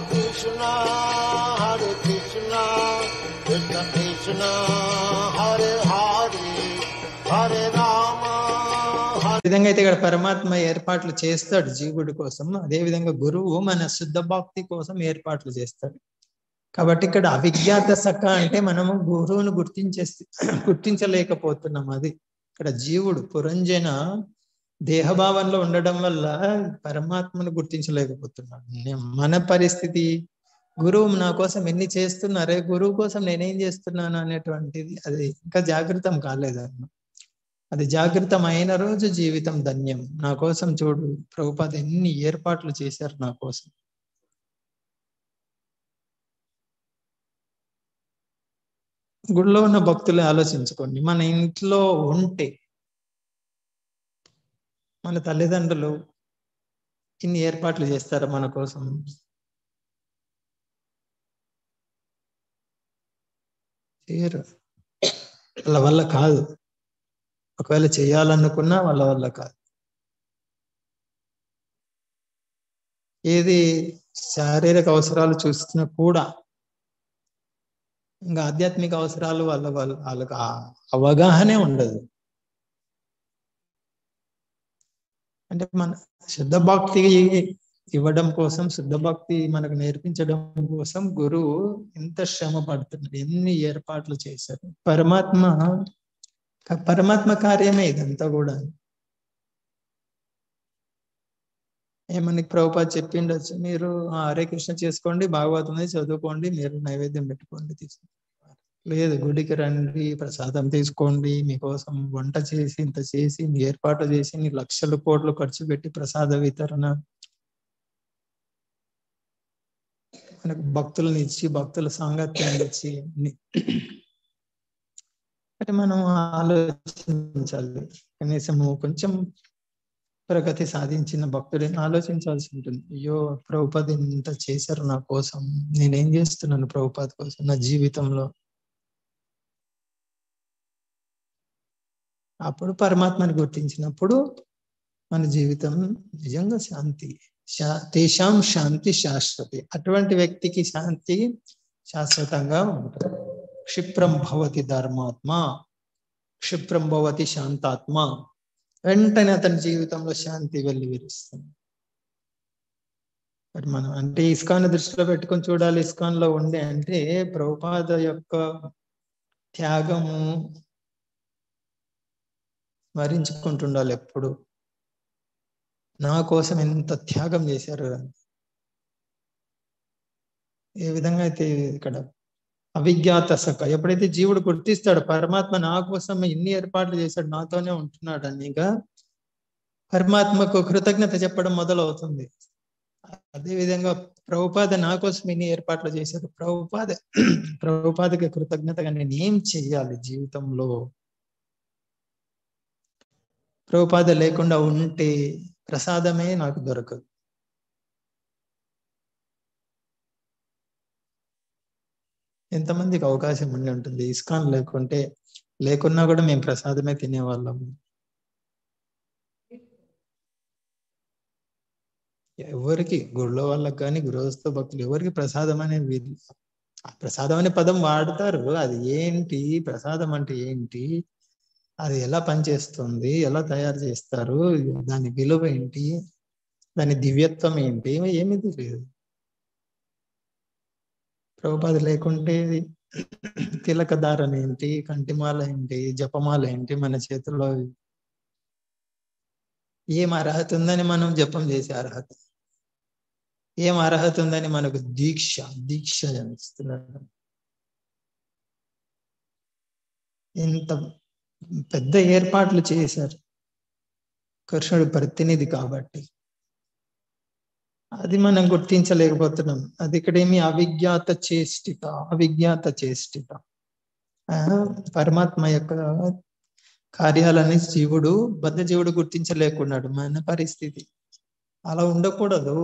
Krishna, Hare Krishna, Krishna Krishna, Hare Hare, Hare Rama, Hare ఈ విధంగా అయితే ఇక్కడ పరమాత్మ ఏర్పాట్లు చేస్తాడు జీవుడి కోసం అదే విధంగా గురువు మన శుద్ధ భక్తి కోసం ఏర్పాట్లు చేస్తాడు కాబట్టి ఇక్కడ అవిజ్ఞాత సఖ అంటే మనము గురువును గుర్తించే గుర్తించలేకపోతున్నాం అది ఇక్కడ జీవుడు పురంజన దేహభావంలో ఉండడం వల్ల పరమాత్మను గుర్తించలేకపోతున్నాడు నే- మన పరిస్థితి గురువు నా కోసం ఎన్ని చేస్తున్నారే గురువు కోసం నేనేం చేస్తున్నాను అనేటువంటిది అది ఇంకా జాగృతం కాలేదు అన్నమాట అది జాగృతం అయిన రోజు జీవితం ధన్యం నా కోసం చూడు ప్రభుపాద ఎన్ని ఏర్పాట్లు చేశారు నా కోసం గుడిలో ఉన్న భక్తులు ఆలోచించుకోండి మన ఇంట్లో ఉంటే మన తల్లిదండ్రులు ఇన్ని ఏర్పాట్లు చేస్తారా మన కోసం చేయరు వాళ్ళ వల్ల కాదు ఒకవేళ చేయాలనుకున్నా వాళ్ళ వల్ల కాదు ఏది శారీరక అవసరాలు చూస్తున్నా కూడా ఇంకా ఆధ్యాత్మిక అవసరాలు వాళ్ళ వాళ్ళ వాళ్ళకి ఆ అవగాహనే ఉండదు అంటే మన శుద్ధ భక్తి ఇవ్వడం కోసం శుద్ధ భక్తి మనకు నేర్పించడం కోసం గురువు ఎంత శ్రమ పడుతున్నాడు ఎన్ని ఏర్పాట్లు చేశారు పరమాత్మ క- పరమాత్మ కార్యమే ఇదంతా కూడా ఏమని ప్రభుపాద్ చెప్పిండొచ్చు మీరు ఆ, హరే కృష్ణ చేసుకోండి భాగవతం అనేది చదువుకోండి మీరు నైవేద్యం పెట్టుకోండి తీసుకోండి లేదు గుడికి రండి ప్రసాదం తీసుకోండి మీకోసం వంట చేసి ఇంత చేసి మీ ఏర్పాటు చేసి నీ లక్షలు కోట్లు ఖర్చు పెట్టి ప్రసాద వితరణ మనకు భక్తులను ఇచ్చి భక్తుల సాంగత్యాన్ని ఇచ్చి అన్ని అంటే మనం ఆలోచించాలి కనీసం కొంచెం ప్రగతి సాధించిన భక్తుడిని ఆలోచించాల్సి ఉంటుంది అయ్యో ప్రభుపాద్ ఇంత చేశారు నా కోసం నేనేం చేస్తున్నాను ప్రభుపాద్ కోసం నా జీవితంలో అప్పుడు పరమాత్మని గుర్తించినప్పుడు మన జీవితం నిజంగా శాంతి శా- తేషాం శాంతి శాశ్వతి అటువంటి వ్యక్తికి శాంతి శాశ్వతంగా ఉంటుంది క్షిప్రం భవతి ధర్మాత్మ క్షిప్రం భవతి శాంతాత్మ వెంటనే అతని జీవితంలో శాంతి వెళ్ళి విరుస్తుంది మరి మనం అంటే ఇస్కాన్ దృష్టిలో పెట్టుకొని చూడాలి ఇస్కాన్ లో ఉండే అంటే ప్రభుపాద యొక్క త్యాగము స్మరించుకుంటుండాలి ఎప్పుడు నా కోసం ఎంత త్యాగం చేశారు అని. ఏ విధంగా అయితే ఇక్కడ అవిజ్ఞాత సఖ ఎప్పుడైతే జీవుడు గుర్తిస్తాడు పరమాత్మ నా కోసం ఇన్ని ఏర్పాట్లు చేశాడు నాతోనే ఉంటున్నాడు అని ఇక పరమాత్మకు కృతజ్ఞత చెప్పడం మొదలవుతుంది అదే విధంగా ప్రభుపాద నా కోసం ఇన్ని ఏర్పాట్లు చేశారు ప్రభుపాద ప్రభుపాదకి కృతజ్ఞతగా నేను ఏం చెయ్యాలి జీవితంలో ప్రభుపాద లేకుండా ఉంటే ప్రసాదమే నాకు దొరకదు ఎంతమందికి అవకాశం ఉండి ఉంటుంది ఇస్కాన్ లేకుంటే లేకున్నా కూడా మేము ప్రసాదమే తినేవాళ్ళం ఎవరికి గుళ్ళో వాళ్ళకి కానీ గృహస్థ భక్తులు ఎవరికి ప్రసాదం అనేది ఆ ప్రసాదం అనే పదం వాడతారు అది ఏంటి ప్రసాదం అంటే ఏంటి అది ఎలా పనిచేస్తుంది ఎలా తయారు చేస్తారు దాని విలువ ఏంటి దాని దివ్యత్వం ఏంటి ఏమీ తెలియదు ప్రభుపాద లేకుంటే తిలక దారణ ఏంటి కంటిమాల ఏంటి జపమాల ఏంటి మన చేతుల్లో ఏం అర్హత ఉందని మనం జపం చేసే అర్హత ఏం అర్హత ఉందని మనకు దీక్ష దీక్ష ఇస్తున్నాడు ఇంత పెద్ద ఏర్పాట్లు చేశారు కృష్ణుడు ప్రతినిధి కాబట్టి అది మనం గుర్తించలేకపోతున్నాం అది ఇక్కడేమి అవిజ్ఞాత చేష్టిత అవిజ్ఞాత చేష్టిత ఆ, పరమాత్మ యొక్క కార్యాలని జీవుడు బద్ధ జీవుడు గుర్తించలేకున్నాడు మన పరిస్థితి అలా ఉండకూడదు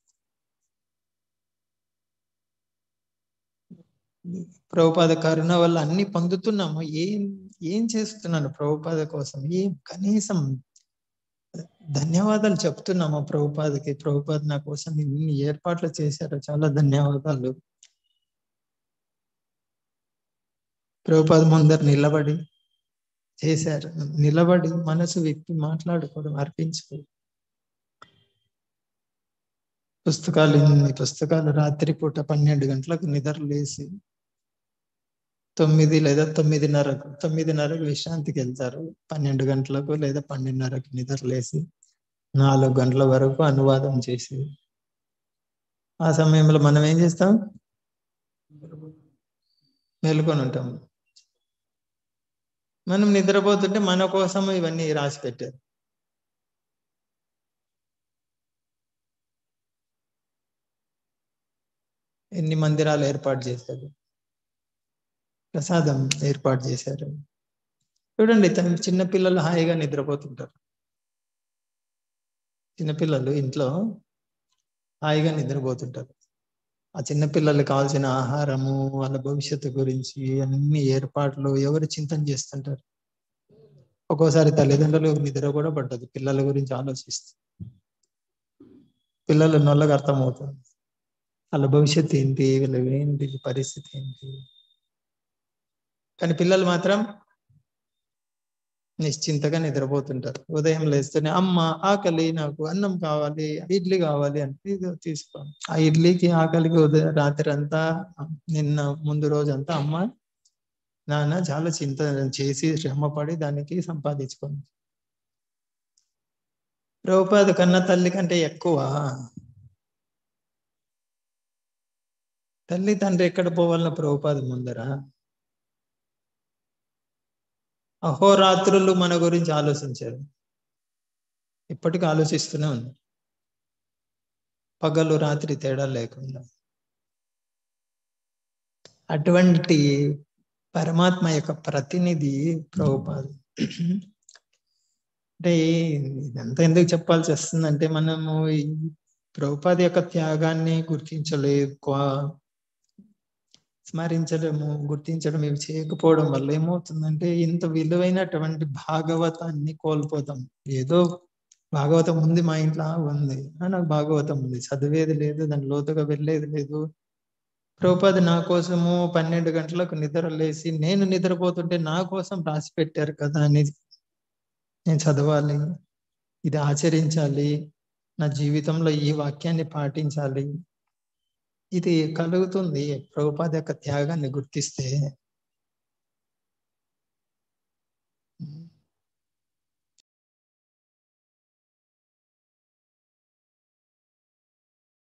ప్రభుపాద కరుణ వల్ల అన్ని పొందుతున్నాము ఏం ఏం చేస్తున్నాను ప్రభుపాద కోసం ఏం కనీసం ధన్యవాదాలు చెప్తున్నాము ప్రభుపాదకి ప్రభుపాద్ నా కోసం ఇన్ని ఏర్పాట్లు చేశారు చాలా ధన్యవాదాలు ప్రభుపాద ముందర నిలబడి చేశారు నిలబడి మనసు విప్పి మాట్లాడుకోవడం అర్పించుకో పుస్తకాలు ఇన్ని పుస్తకాలు రాత్రిపూట పన్నెండు గంటలకు నిద్ర లేసి తొమ్మిది లేదా తొమ్మిదిన్నరకు తొమ్మిదిన్నరకు విశ్రాంతికి వెళ్తారు పన్నెండు గంటలకు లేదా పన్నెండున్నరకు నిద్ర లేసి నాలుగు గంటల వరకు అనువాదం చేసి ఆ సమయంలో మనం ఏం చేస్తాం మేలుకొని ఉంటాం మనం నిద్రపోతుంటే మన కోసం ఇవన్నీ రాసి పెట్టారు ఎన్ని మందిరాలు ఏర్పాటు చేశారు ప్రసాదం ఏర్పాటు చేశారు చూడండి తన చిన్న పిల్లలు హాయిగా నిద్రపోతుంటారు చిన్నపిల్లలు ఇంట్లో హాయిగా నిద్రపోతుంటారు ఆ చిన్న పిల్లలకు కావాల్సిన ఆహారము వాళ్ళ భవిష్యత్తు గురించి అన్ని ఏర్పాట్లు ఎవరు చింతన చేస్తుంటారు ఒక్కోసారి తల్లిదండ్రులు నిద్ర కూడా పడ్డదు పిల్లల గురించి ఆలోచిస్తూ పిల్లలు నొల్లగా అర్థమవుతుంది వాళ్ళ భవిష్యత్తు ఏంటి వీళ్ళ ఏంటి పరిస్థితి ఏంటి కానీ పిల్లలు మాత్రం నిశ్చింతగా నిద్రపోతుంటారు ఉదయం లేస్తేనే అమ్మ ఆకలి నాకు అన్నం కావాలి ఇడ్లీ కావాలి అంటే ఇది తీసుకో ఆ ఇడ్లీకి ఆకలికి ఉదయం రాత్రి అంతా నిన్న ముందు రోజు అంతా అమ్మ నాన్న చాలా చింత చేసి శ్రమపడి దానికి సంపాదించుకుంది ప్రభుపాద కన్న తల్లి కంటే ఎక్కువ తల్లి తండ్రి ఎక్కడ పోవాలన్న ప్రభుపాద ముందరా అహోరాత్రులు మన గురించి ఆలోచించారు ఇప్పటికీ ఆలోచిస్తూనే ఉంది పగలు రాత్రి తేడా లేకుండా అటువంటి పరమాత్మ యొక్క ప్రతినిధి ప్రభుపాదు అంటే ఇదంతా ఎందుకు చెప్పాల్సి వస్తుందంటే మనము ఈ ప్రభుపాది యొక్క త్యాగాన్ని గుర్తించలేదు స్మరించడము గుర్తించడం ఇవి చేయకపోవడం వల్ల ఏమవుతుందంటే ఇంత విలువైనటువంటి భాగవతాన్ని కోల్పోతాం ఏదో భాగవతం ఉంది మా ఇంట్లో ఉంది నాకు భాగవతం ఉంది చదివేది లేదు దాని లోతుగా వెళ్ళేది లేదు ప్రభుపాది నా కోసము పన్నెండు గంటలకు నిద్ర లేసి నేను నిద్రపోతుంటే నా కోసం రాసి పెట్టారు కదా అని నేను చదవాలి ఇది ఆచరించాలి నా జీవితంలో ఈ వాక్యాన్ని పాటించాలి ఇది కలుగుతుంది ప్రభుపాద యొక్క త్యాగాన్ని గుర్తిస్తే